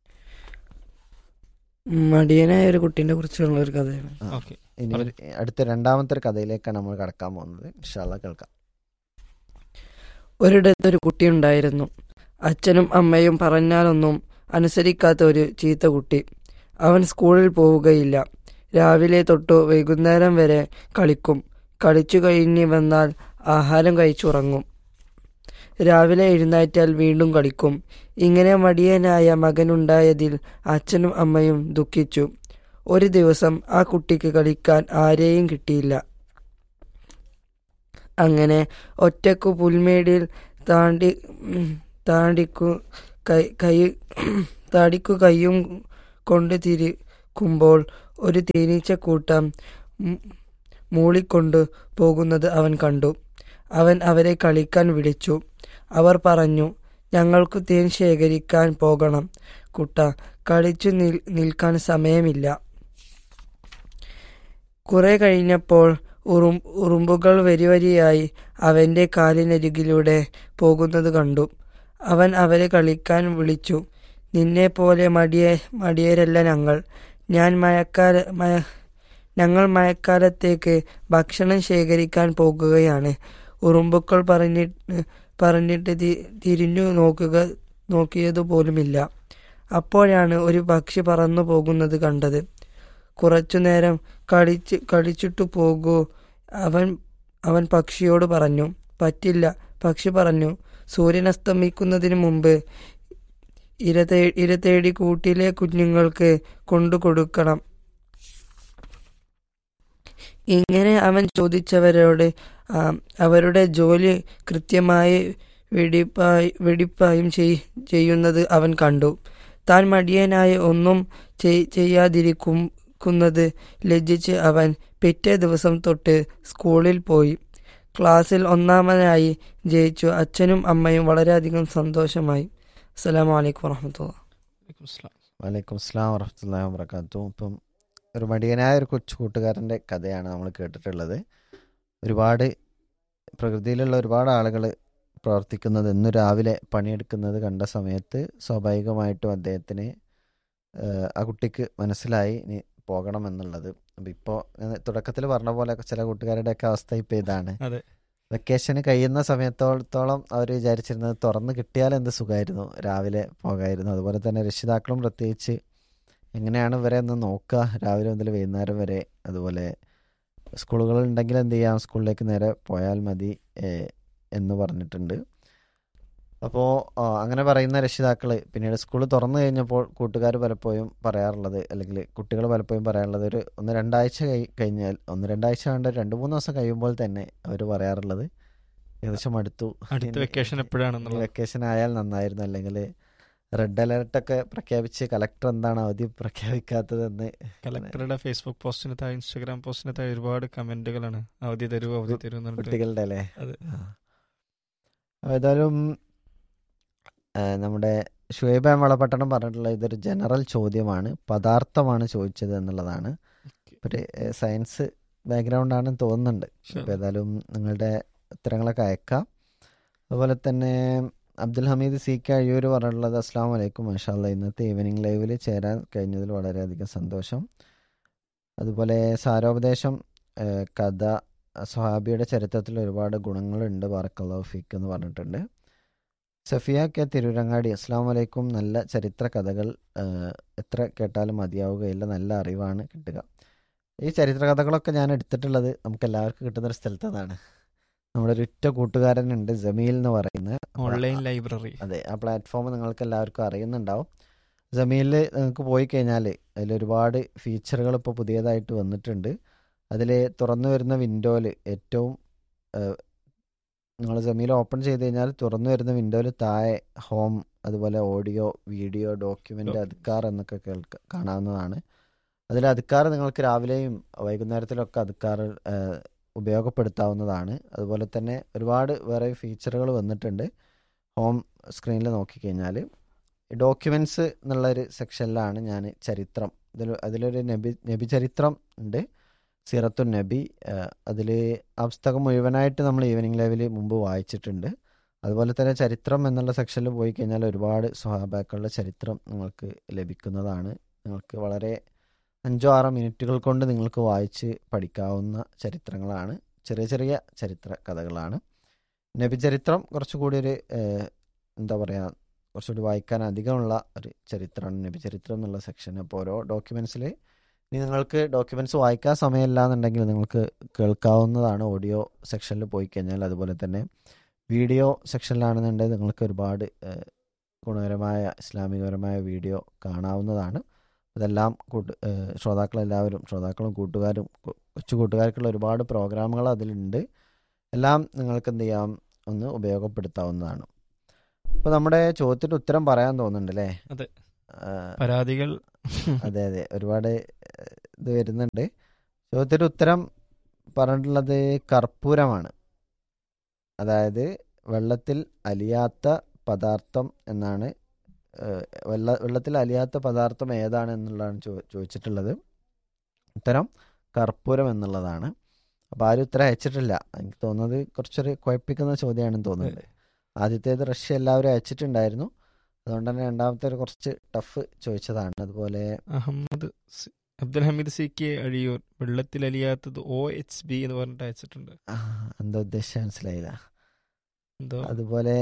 മടിയനായ ഒരു കുട്ടീനെ കുറിച്ചുള്ള ഒരു കഥയാണ് ആ. ഓക്കെ ഇനി വളരെ- അടുത്ത രണ്ടാമത്തെ ഒരു കഥയിലേക്കാണ് നമ്മൾ കടക്കാൻ പോകുന്നത് ഇൻഷാല്ല കേൾക്കാം ഒരിടത്ത് ഒരു കുട്ടിയുണ്ടായിരുന്നു അച്ഛനും അമ്മയും പറഞ്ഞാലൊന്നും അനുസരിക്കാത്ത ഒരു ചീത്ത കുട്ടി അവൻ സ്കൂളിൽ പോവുകയില്ല രാവിലെ തൊട്ട് വൈകുന്നേരം വരെ കളിക്കും കളിച്ചു കഴിഞ്ഞ് വന്നാൽ ആഹാരം കഴിച്ചുറങ്ങും രാവിലെ എഴുന്നേറ്റാൽ വീണ്ടും കളിക്കും ഇങ്ങനെ മടിയനായ മകനുണ്ടായതിൽ അച്ഛനും അമ്മയും ദുഃഖിച്ചു ഒരു ദിവസം ആ കുട്ടിക്ക് കളിക്കാൻ ആരെയും കിട്ടിയില്ല അങ്ങനെ ഒറ്റക്കു പുൽമേടിൽ താണ്ടി ഉം, താണ്ടിക്കു കൈ കൈ താടിക്കു കൈയും കൊണ്ട് തിരിക്കുമ്പോൾ ഒരു തേനീച്ചക്കൂട്ടം ഉം, മൂളിക്കൊണ്ട് പോകുന്നത് അവൻ കണ്ടു അവൻ അവരെ കളിക്കാൻ വിളിച്ചു അവർ പറഞ്ഞു ഞങ്ങൾക്ക് തേൻ ശേഖരിക്കാൻ പോകണം കുട്ട കളിച്ചു നിൽ നിൽക്കാൻ സമയമില്ല കുറെ കഴിഞ്ഞപ്പോൾ ഉറും ഉറുമ്പുകൾ വരിവരിയായി അവന്റെ കാലിനരികിലൂടെ പോകുന്നത് കണ്ടു അവൻ അവരെ കളിക്കാൻ വിളിച്ചു നിന്നെ പോലെ മടിയ മടിയരല്ല ഞങ്ങൾ ഞാൻ മഴക്കാല മഴ ഞങ്ങൾ മഴക്കാലത്തേക്ക് ഭക്ഷണം ശേഖരിക്കാൻ പോകുകയാണ് ഉറുമ്പുക്കൾ പറഞ്ഞിട്ട് പറഞ്ഞിട്ട് തി- തിരിഞ്ഞു നോക്കുക നോക്കിയതുപോലുമില്ല അപ്പോഴാണ് ഒരു പക്ഷി പറന്നു പോകുന്നത് കണ്ടത് കുറച്ചുനേരം കളിച്ച് കളിച്ചിട്ടു പോകൂ അവൻ അവൻ പക്ഷിയോട് പറഞ്ഞു പറ്റില്ല പക്ഷി പറഞ്ഞു സൂര്യൻ അസ്തമിക്കുന്നതിന് മുമ്പ് ഇര തേ ഇര തേടി കൂട്ടിലെ കുഞ്ഞുങ്ങൾക്ക് കൊണ്ടു കൊടുക്കണം ഇങ്ങനെ അവൻ ചോദിച്ചവരോട് ആ, അവരുടെ ജോലി കൃത്യമായി വെടിപ്പായി വെടിപ്പായും ചെയ്- ചെയ്യുന്നത് അവൻ കണ്ടു താൻ മടിയനായി ഒന്നും ചെയ്- ചെയ്യാതിരിക്കുന്നത് ലജ്ജിച്ച് അവൻ പിറ്റേ ദിവസം തൊട്ട് സ്കൂളിൽ പോയി ക്ലാസ്സിൽ ഒന്നാമനായി ജയിച്ചു അച്ഛനും അമ്മയും വളരെയധികം സന്തോഷമായി അസ്സലാമു അലൈക്കും വറഹമത്തുള്ള വലൈക്കും അസ്സലാം. വലൈക്കും സ്ലാം വറഹമത്തല്ലാ വാബർക്കാത്തു ഇപ്പം ഒരു മടിയനായ ഒരു കൊച്ചു കൂട്ടുകാരൻ്റെ കഥയാണ് നമ്മൾ കേട്ടിട്ടുള്ളത് ഒരുപാട് പ്രകൃതിയിലുള്ള ഒരുപാട് ആളുകൾ പ്രവർത്തിക്കുന്നത് ഇന്ന് രാവിലെ പണിയെടുക്കുന്നത് കണ്ട സമയത്ത് സ്വാഭാവികമായിട്ടും അദ്ദേഹത്തിന് ഏഹ്, ആ കുട്ടിക്ക് മനസ്സിലായി ഇനി പോകണം എന്നുള്ളത് അപ്പം ഇപ്പോൾ തുടക്കത്തിൽ പറഞ്ഞ പോലെ ചില കൂട്ടുകാരുടെയൊക്കെ അവസ്ഥ ഇപ്പോൾ ഇതാണ് അതെ. വെക്കേഷന് കഴിയുന്ന സമയത്തോളത്തോളം അവർ വിചാരിച്ചിരുന്നത് തുറന്ന് കിട്ടിയാൽ എന്ത് സുഖമായിരുന്നു രാവിലെ പോകായിരുന്നു അതുപോലെ തന്നെ രക്ഷിതാക്കളും പ്രത്യേകിച്ച് എങ്ങനെയാണ് ഇവരെ ഒന്ന് നോക്കുക രാവിലെ മുതൽ വൈകുന്നേരം വരെ അതുപോലെ സ്കൂളുകൾ ഉണ്ടെങ്കിൽ എന്ത് ചെയ്യാം സ്കൂളിലേക്ക് നേരെ പോയാൽ മതി ഏഹ്, എന്ന് പറഞ്ഞിട്ടുണ്ട് അപ്പോൾ അങ്ങനെ പറയുന്ന രക്ഷിതാക്കൾ പിന്നീട് സ്കൂൾ തുറന്നു കഴിഞ്ഞപ്പോൾ കൂട്ടുകാർ പലപ്പോഴും പറയാറുള്ളത് അല്ലെങ്കിൽ കുട്ടികൾ പലപ്പോഴും പറയാറുള്ളത് ഒരു ഒന്ന് രണ്ടാഴ്ച കഴി കഴിഞ്ഞാൽ ഒന്ന് രണ്ടാഴ്ച കണ്ട് രണ്ട് മൂന്ന് ദിവസം കഴിയുമ്പോൾ തന്നെ അവർ പറയാറുള്ളത് ഏകദേശം അടുത്തു അടുത്ത വെക്കേഷൻ എപ്പോഴാണെന്നുള്ളത് വെക്കേഷൻ ആയാൽ നന്നായിരുന്നു അല്ലെങ്കിൽ റെഡ് അലർട്ടൊക്കെ പ്രഖ്യാപിച്ച് കലക്ടർ എന്താണ് അവധി പ്രഖ്യാപിക്കാത്തതെന്ന് കലക്ടറുടെ ഫേസ്ബുക്ക് പോസ്റ്റിന് താഴെ ഇൻസ്റ്റാഗ്രാം പോസ്റ്റിന് താഴെ ഒരുപാട് കമന്റുകളാണ് അവധി തരൂ അവധി തരൂ എന്ന് പറഞ്ഞിട്ട് കുട്ടികളുടെ അല്ലേ അതെ. ആ. അപ്പൊ ഏതായാലും ആ, നമ്മുടെ ഷുഹൈബ് വളപട്ടണം പറഞ്ഞിട്ടുള്ള ഇതൊരു ജനറൽ ചോദ്യമാണ് പദാർത്ഥമാണ് ചോദിച്ചത് എന്നുള്ളതാണ് ഒരു ഏ, സയൻസ് ബാക്ക്ഗ്രൗണ്ട് ആണെന്ന് തോന്നുന്നുണ്ട് അപ്പോൾ ഏതായാലും നിങ്ങളുടെ ഉത്തരങ്ങളൊക്കെ അയക്കാം അതുപോലെ തന്നെ അബ്ദുൽ ഹമീദ് സി കെ അയ്യൂർ പറഞ്ഞിട്ടുള്ളത് അസ്സാം വലൈക്കും മഷാല്ല ഇന്നത്തെ ഈവനിങ് ലൈവിൽ ചേരാൻ കഴിഞ്ഞതിൽ വളരെയധികം സന്തോഷം അതുപോലെ സാരോപദേശം ഏഹ്, കഥ സ്വഹാബിയുടെ ചരിത്രത്തിൽ ഒരുപാട് ഗുണങ്ങളുണ്ട് ബാറക്കല്ലാഹു ഫീക്ക് എന്ന് പറഞ്ഞിട്ടുണ്ട് സഫിയ കെ തിരുരങ്ങാടി അസ്സാം വലൈക്കും നല്ല ചരിത്ര കഥകൾ ഏഹ്, എത്ര കേട്ടാലും മതിയാവുകയില്ല നല്ല അറിവാണ് കിട്ടുക ഈ ചരിത്ര കഥകളൊക്കെ ഞാൻ എടുത്തിട്ടുള്ളത് നമുക്ക് എല്ലാവർക്കും കിട്ടുന്ന ഒരു സ്ഥലത്ത് നിന്നാണ് നമ്മുടെ ഒരു ഉറ്റ കൂട്ടുകാരനുണ്ട് ജമീൽ എന്ന് പറയുന്ന ഓൺലൈൻ ലൈബ്രറി അതെ ആ പ്ലാറ്റ്ഫോം നിങ്ങൾക്ക് എല്ലാവർക്കും അറിയുന്നുണ്ടാവും ജമീലിൽ നിങ്ങൾക്ക് പോയി കഴിഞ്ഞാൽ അതിൽ ഒരുപാട് ഫീച്ചറുകൾ ഇപ്പോൾ പുതിയതായിട്ട് വന്നിട്ടുണ്ട് അതിൽ തുറന്നു വരുന്ന വിൻഡോയിൽ ഏറ്റവും നിങ്ങൾ ജമീൽ ഓപ്പൺ ചെയ്ത് കഴിഞ്ഞാൽ തുറന്നു വരുന്ന വിൻഡോയിൽ താഴെ ഹോം അതുപോലെ ഓഡിയോ വീഡിയോ ഡോക്യുമെൻ്റ് Documents. അധികാർ എന്നൊക്കെ കേൾക്ക കാണാവുന്നതാണ് അതിൽ അധികാർ നിങ്ങൾക്ക് രാവിലെയും വൈകുന്നേരത്തിലൊക്കെ അധികാർ ഉപയോഗപ്പെടുത്താവുന്നതാണ് അതുപോലെ തന്നെ ഒരുപാട് വേറെ ഫീച്ചറുകൾ വന്നിട്ടുണ്ട് ഹോം സ്ക്രീനിൽ നോക്കിക്കഴിഞ്ഞാൽ ഡോക്യുമെൻറ്റ്സ് എന്നുള്ളൊരു സെക്ഷനിലാണ് ഞാൻ ചരിത്രം ഇതിൽ അതിലൊരു നബി നബി ചരിത്രം ഉണ്ട് സിറത്തു നബി അതിൽ ആ പുസ്തകം മുഴുവനായിട്ട് നമ്മൾ ഈവനിങ് ലൈവിൽ മുമ്പ് വായിച്ചിട്ടുണ്ട് അതുപോലെ തന്നെ ചരിത്രം എന്നുള്ള സെക്ഷനിൽ പോയി കഴിഞ്ഞാൽ ഒരുപാട് സ്വഹാബാക്കളുടെ ചരിത്രം നിങ്ങൾക്ക് ലഭിക്കുന്നതാണ് നിങ്ങൾക്ക് വളരെ അഞ്ചോ ആറോ മിനിറ്റുകൾ കൊണ്ട് നിങ്ങൾക്ക് വായിച്ച് പഠിക്കാവുന്ന ചരിത്രങ്ങളാണ് ചെറിയ ചെറിയ ചരിത്ര കഥകളാണ് നബി ചരിത്രം കുറച്ചുകൂടി ഒരു ഏഹ്, എന്താ പറയുക കുറച്ചുകൂടി വായിക്കാൻ അധികമുള്ള ഒരു ചരിത്രമാണ് നബി ചരിത്രം എന്നുള്ള സെക്ഷൻ അപ്പോൾ ഓരോ ഡോക്യുമെൻസിൽ ഇനി നിങ്ങൾക്ക് ഡോക്യുമെൻറ്റ്സ് വായിക്കാൻ സമയമില്ല എന്നുണ്ടെങ്കിൽ നിങ്ങൾക്ക് കേൾക്കാവുന്നതാണ് ഓഡിയോ സെക്ഷനിൽ പോയി കഴിഞ്ഞാൽ അതുപോലെ തന്നെ വീഡിയോ സെക്ഷനിലാണെന്നുണ്ടെങ്കിൽ നിങ്ങൾക്ക് ഒരുപാട് ഏഹ്, ഗുണകരമായ ഇസ്ലാമികപരമായ വീഡിയോ കാണാവുന്നതാണ് ഇതെല്ലാം കൂട്ട് ഏഹ്, ശ്രോതാക്കളെല്ലാവരും ശ്രോതാക്കളും കൂട്ടുകാരും കു- കൊച്ചു കൂട്ടുകാർക്കുള്ള ഒരുപാട് പ്രോഗ്രാമുകൾ അതിലുണ്ട് എല്ലാം നിങ്ങൾക്ക് എന്ത് ചെയ്യാം ഒന്ന് ഉപയോഗപ്പെടുത്താവുന്നതാണ് അപ്പോൾ നമ്മുടെ ചോദ്യത്തിന് ഉത്തരം പറയാൻ തോന്നുന്നുണ്ട് അല്ലേ അതെ. ആ, പരാതികൾ അതെ അതെ ഒരുപാട് ഏഹ്, ഇത് വരുന്നുണ്ട് ചോദ്യത്തിന് ഉത്തരം പറഞ്ഞിട്ടുള്ളത് കർപ്പൂരമാണ് അതായത് വെള്ളത്തിൽ അലിയാത്ത പദാർത്ഥം എന്നാണ് ഏഹ്, വെള്ള വെള്ളത്തിൽ അലിയാത്ത പദാർത്ഥം ഏതാണ് എന്നുള്ളതാണ് ചോ- ചോദിച്ചിട്ടുള്ളത് ഉത്തരം കർപ്പൂരം എന്നുള്ളതാണ് അപ്പോൾ ആരും ഉത്തരം അയച്ചിട്ടില്ല എനിക്ക് തോന്നുന്നത് കുറച്ചൊരു കുഴപ്പിക്കുന്ന ചോദ്യമാണെന്ന് തോന്നുന്നുണ്ട് ആദ്യത്തേത് റഷ്യ എല്ലാവരും അയച്ചിട്ടുണ്ടായിരുന്നു അതുകൊണ്ട് തന്നെ രണ്ടാമത്തെ ഒരു കുറച്ച് ടഫ് ചോദിച്ചതാണ് അതുപോലെ Ahammed C- Abdul Hameed C K Azhiyur വെള്ളത്തിൽ അലിയാത്തത് ഒ എച്ച് ബി എന്ന് പറഞ്ഞിട്ട് അയച്ചിട്ടുണ്ട് ആ, എന്താ ഉദ്ദേശിച്ച മനസ്സിലായില്ല എന്തോ അതുപോലെ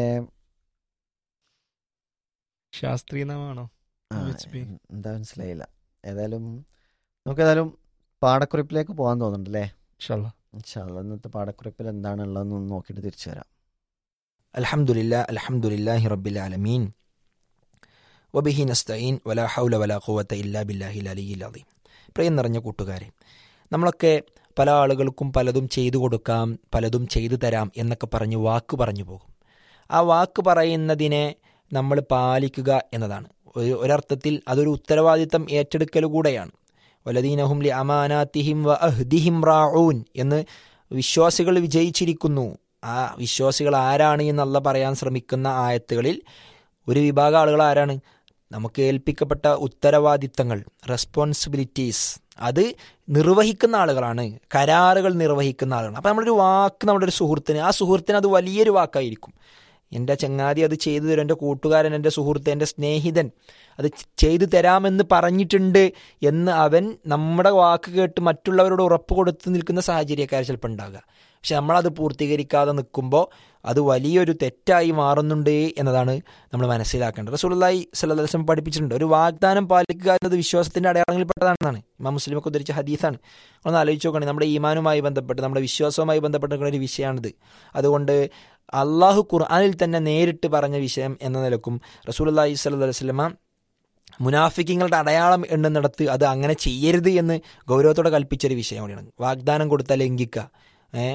ശാസ്ത്രീയ നാമാണോ ആ, OHB. എന്താ മനസ്സിലായില്ല ഏതായാലും നമുക്ക് ഏതായാലും പാടക്കുറിപ്പിലേക്ക് പോകാൻ തോന്നുന്നുണ്ട് അല്ലേ ഇൻഷാല്ലാ. ഇൻഷാല്ലാ ഇന്നത്തെ പാടക്കുറിപ്പിൽ എന്താണുള്ളതെന്ന് നോക്കിയിട്ട് തിരിച്ചു വരാം الحمد لله الحمد لله رب العالمين وبه نستعين ولا حول ولا قوة إلا بالله العلي العظيم പ്രിയം നിറഞ്ഞ കൂട്ടുകാരെ നമ്മളൊക്കെ പല ആളുകൾക്കും പലതും ചെയ്തു കൊടുക്കാം പലതും ചെയ്തു തരാം എന്നൊക്കെ പറഞ്ഞ് വാക്ക് പറഞ്ഞു പോകും ആ വാക്ക് പറയുന്നതിനെ നമ്മൾ പാലിക്കുക എന്നതാണ് ഒരു ഒരർത്ഥത്തിൽ അതൊരു ഉത്തരവാദിത്തം ഏറ്റെടുക്കൽ കൂടെയാണ് വലദീനഹും ലി അമാനാത്തിഹിം വ അഹ്ദിഹിം റാഊൻ എന്ന് വിശ്വാസികൾ വിജയിച്ചിരിക്കുന്നു ആ വിശ്വാസികൾ ആരാണ് എന്നല്ല പറയാൻ ശ്രമിക്കുന്ന ആയത്തുകളിൽ ഒരു വിഭാഗം ആളുകൾ ആരാണ് നമുക്ക് ഏൽപ്പിക്കപ്പെട്ട ഉത്തരവാദിത്തങ്ങൾ റെസ്പോൺസിബിലിറ്റീസ് അത് നിർവഹിക്കുന്ന ആളുകളാണ് കരാറുകൾ നിർവഹിക്കുന്ന ആളുകളാണ് അപ്പം നമ്മളൊരു വാക്ക് നമ്മുടെ ഒരു സുഹൃത്തിന് ആ സുഹൃത്തിന് അത് വലിയൊരു വാക്കായിരിക്കും എൻ്റെ ചങ്ങാതി അത് ചെയ്തു തരും എൻ്റെ കൂട്ടുകാരൻ എൻ്റെ സുഹൃത്ത് എൻ്റെ സ്നേഹിതൻ അത് ചെയ്തു തരാമെന്ന് പറഞ്ഞിട്ടുണ്ട് എന്ന് അവൻ നമ്മുടെ വാക്ക് കേട്ട് മറ്റുള്ളവരോട് ഉറപ്പ് കൊടുത്ത് നിൽക്കുന്ന സാഹചര്യക്കാർ ചിലപ്പോൾ ഉണ്ടാകുക പക്ഷെ നമ്മളത് പൂർത്തീകരിക്കാതെ നിൽക്കുമ്പോൾ അത് വലിയൊരു തെറ്റായി മാറുന്നുണ്ട് എന്നതാണ് നമ്മൾ മനസ്സിലാക്കേണ്ടത് റസൂലുള്ളാഹി സ്വല്ലല്ലാഹു അലൈഹി വസല്ലം പഠിപ്പിച്ചിട്ടുണ്ട് ഒരു വാഗ്ദാനം പാലിക്കുക എന്നത് വിശ്വാസത്തിന്റെ അടയാളങ്ങളിൽപ്പെട്ടതാണെന്നാണ് ഇമാം മുസ്ലിമൊക്കെ ഉദ്ധരിച്ച ഹദീസാണ് ഒന്ന് ആലോചിച്ച് നോക്കണേ നമ്മുടെ ഈമാനുമായി ബന്ധപ്പെട്ട് നമ്മുടെ വിശ്വാസവുമായി ബന്ധപ്പെട്ട ഒരു വിഷയമാണിത് അതുകൊണ്ട് അള്ളാഹു ഖുർആനിൽ തന്നെ നേരിട്ട് പറഞ്ഞ വിഷയം എന്ന നിലക്കും റസൂലുള്ളാഹി സ്വല്ലല്ലാഹു അലൈഹി വസല്ലമ മുനാഫിക്കിങ്ങളുടെ അടയാളം എണ്ണുന്നിടത്ത് അത് അങ്ങനെ ചെയ്യരുത് എന്ന് ഗൗരവത്തോടെ കൽപ്പിച്ചൊരു വിഷയം കൂടിയാണ് വാഗ്ദാനം കൊടുത്താൽ ലംഘിക്കുക ഏ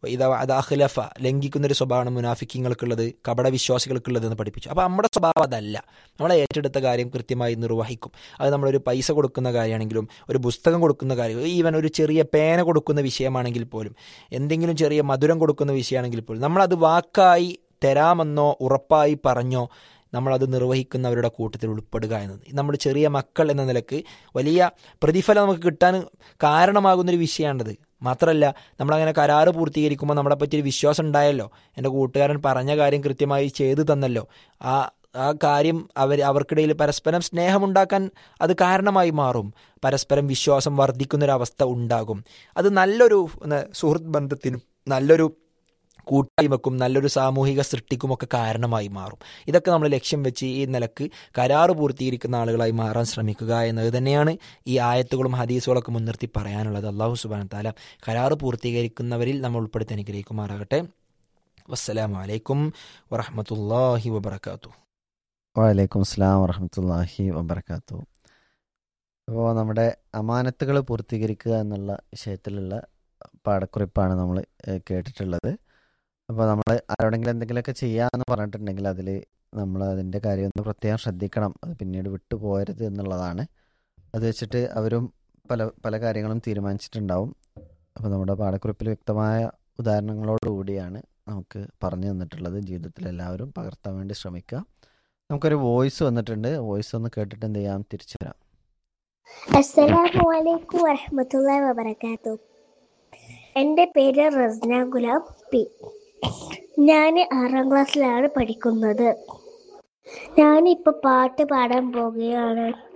ഇതാ അദാഖിലഫ ലംഘിക്കുന്നൊരു സ്വഭാവമാണ് മുനാഫിക്കങ്ങൾക്കുള്ളത് കപട വിശ്വാസികൾക്കുള്ളത് എന്ന് പഠിപ്പിച്ചു അപ്പോൾ നമ്മുടെ സ്വഭാവം അതല്ല നമ്മളെ ഏറ്റെടുത്ത കാര്യം കൃത്യമായി നിർവഹിക്കും അത് നമ്മളൊരു പൈസ കൊടുക്കുന്ന കാര്യമാണെങ്കിലും ഒരു പുസ്തകം കൊടുക്കുന്ന കാര്യം ഈവൻ ഒരു ചെറിയ പേന കൊടുക്കുന്ന വിഷയമാണെങ്കിൽ പോലും എന്തെങ്കിലും ചെറിയ മധുരം കൊടുക്കുന്ന വിഷയമാണെങ്കിൽ പോലും നമ്മളത് വാക്കായി തരാമെന്നോ ഉറപ്പായി പറഞ്ഞോ നമ്മളത് നിർവഹിക്കുന്നവരുടെ കൂട്ടത്തിൽ ഉൾപ്പെടുക എന്നത് നമ്മുടെ ചെറിയ മക്കൾ എന്ന നിലക്ക് വലിയ പ്രതിഫലം നമുക്ക് കിട്ടാൻ കാരണമാകുന്നൊരു വിഷയമാണത് മാത്രമല്ല നമ്മളങ്ങനെ കരാറ് പൂർത്തീകരിക്കുമ്പോൾ നമ്മളെ പറ്റി ഒരു വിശ്വാസം ഉണ്ടായല്ലോ എൻ്റെ കൂട്ടുകാരൻ പറഞ്ഞ കാര്യം കൃത്യമായി ചെയ്തു തന്നല്ലോ ആ ആ കാര്യം അവർ അവർക്കിടയിൽ പരസ്പരം സ്നേഹമുണ്ടാക്കാൻ അത് കാരണമായി മാറും പരസ്പരം വിശ്വാസം വർദ്ധിക്കുന്നൊരവസ്ഥ ഉണ്ടാകും അത് നല്ലൊരു ന- സുഹൃത്ത് ബന്ധത്തിനും നല്ലൊരു കൂട്ടായ്മക്കും നല്ലൊരു സാമൂഹിക സൃഷ്ടിക്കുമൊക്കെ കാരണമായി മാറും ഇതൊക്കെ നമ്മൾ ലക്ഷ്യം വെച്ച് ഈ നിലക്ക് കരാറ് പൂർത്തീകരിക്കുന്ന ആളുകളായി മാറാൻ ശ്രമിക്കുക എന്നത് തന്നെയാണ് ഈ ആയത്തുകളും ഹദീസുകളൊക്കെ മുൻനിർത്തി പറയാനുള്ളത് അള്ളാഹു സുബാൻ താല കരാറ് പൂർത്തീകരിക്കുന്നവരിൽ നമ്മൾ ഉൾപ്പെടുത്തി അനുഗ്രഹിക്കുമാറാകട്ടെ വസ്സലാമു അലൈക്കും വറഹമത്തല്ലാഹി വബർക്കാത്തു വലൈക്കും സ്ലാം വറഹമത്തല്ലാഹി വബർക്കാത്തു അപ്പോൾ നമ്മുടെ അമാനത്തുകൾ പൂർത്തീകരിക്കുക എന്നുള്ള വിഷയത്തിലുള്ള പാഠക്കുറിപ്പാണ് നമ്മൾ കേട്ടിട്ടുള്ളത് അപ്പോൾ നമ്മൾ ആരോടെങ്കിലും എന്തെങ്കിലുമൊക്കെ ചെയ്യാമെന്ന് പറഞ്ഞിട്ടുണ്ടെങ്കിൽ അതിൽ നമ്മൾ അതിൻ്റെ കാര്യം ഒന്ന് പ്രത്യേകം ശ്രദ്ധിക്കണം അത് പിന്നീട് വിട്ടു പോകരുത് എന്നുള്ളതാണ് അത് വെച്ചിട്ട് അവരും പല പല കാര്യങ്ങളും തീരുമാനിച്ചിട്ടുണ്ടാവും അപ്പോൾ നമ്മുടെ പാഠക്കുറിപ്പിൽ വ്യക്തമായ ഉദാഹരണങ്ങളോടുകൂടിയാണ് നമുക്ക് പറഞ്ഞു തന്നിട്ടുള്ളത് ജീവിതത്തിൽ എല്ലാവരും പകർത്താൻ വേണ്ടി ശ്രമിക്കുക നമുക്കൊരു വോയിസ് വന്നിട്ടുണ്ട് വോയിസ് ഒന്ന് കേട്ടിട്ട് എന്ത് ചെയ്യാം തിരിച്ചു വരാം അസ്സലാമു അലൈക്കും വറഹ്മത്തുള്ളാഹി വബറകാതുഹു എൻ്റെ പേര് റസ്ന ഗുലാം പി ഞാൻ ആറാം ക്ലാസ്സിലാണ് പഠിക്കുന്നത് ഞാനിപ്പോൾ പാട്ട് പാടാൻ പോകുകയാണ്